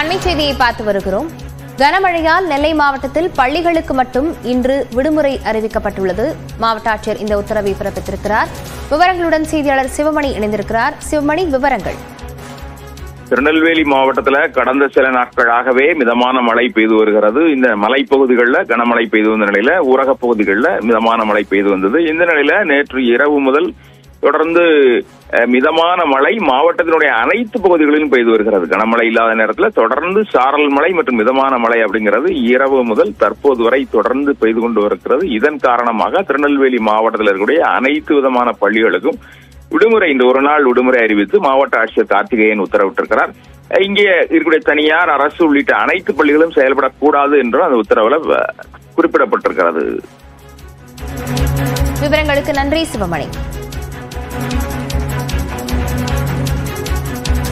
அண்மை செய்தியை பார்த்து வருகிறோம் கனமழையால் நெல்லை மாவட்டத்தில் பள்ளிகளுக்கு மட்டும் இன்று விடுமுறை அறிவிக்கப்பட்டுள்ளது மாவட்ட ஆட்சியர் இந்த உத்தரவை பிறப்பித்திருக்கிறார் விவரங்களுடன் செய்தியாளர் சிவமணி இணைந்திருக்கிறார் சிவமணி விவரங்கள் திருநெல்வேலி மாவட்டத்துல கடந்த சில நாட்களாகவே மிதமான மழை பெய்து வருகிறது இந்த மலைப்பகுதிகளில் கனமழை பெய்து வந்த நிலையில ஊரகப் பகுதிகளில் மிதமான மழை பெய்து வந்தது இந்த நிலையில நேற்று இரவு முதல் தொடர்ந்து அஹ், மிதமான மழை மாவட்டத்தினுடைய அனைத்து பகுதிகளிலும் பெய்து வருகிறது கனமழை இல்லாத நேரத்தில் தொடர்ந்து சாரல் மழை மற்றும் மிதமான மழை அப்படிங்கிறது இரவு முதல் தற்போது வரை தொடர்ந்து பெய்து கொண்டு வருகிறது இதன் காரணமாக திருநெல்வேலி மாவட்டத்தில் இருக்கக்கூடிய அனைத்து விதமான பள்ளிகளுக்கும் விடுமுறை இந்த ஒரு நாள் விடுமுறை அறிவித்து மாவட்ட ஆட்சியர் கார்த்திகேயன் உத்தரவிட்டிருக்கிறார் இங்கே இருக்கக்கூடிய தனியார் அரசு உள்ளிட்ட அனைத்து பள்ளிகளும் செயல்படக்கூடாது என்றும் அந்த உத்தரவுல அஹ், குறிப்பிடப்பட்டிருக்கிறது விவரங்களுக்கு நன்றி சிவமணி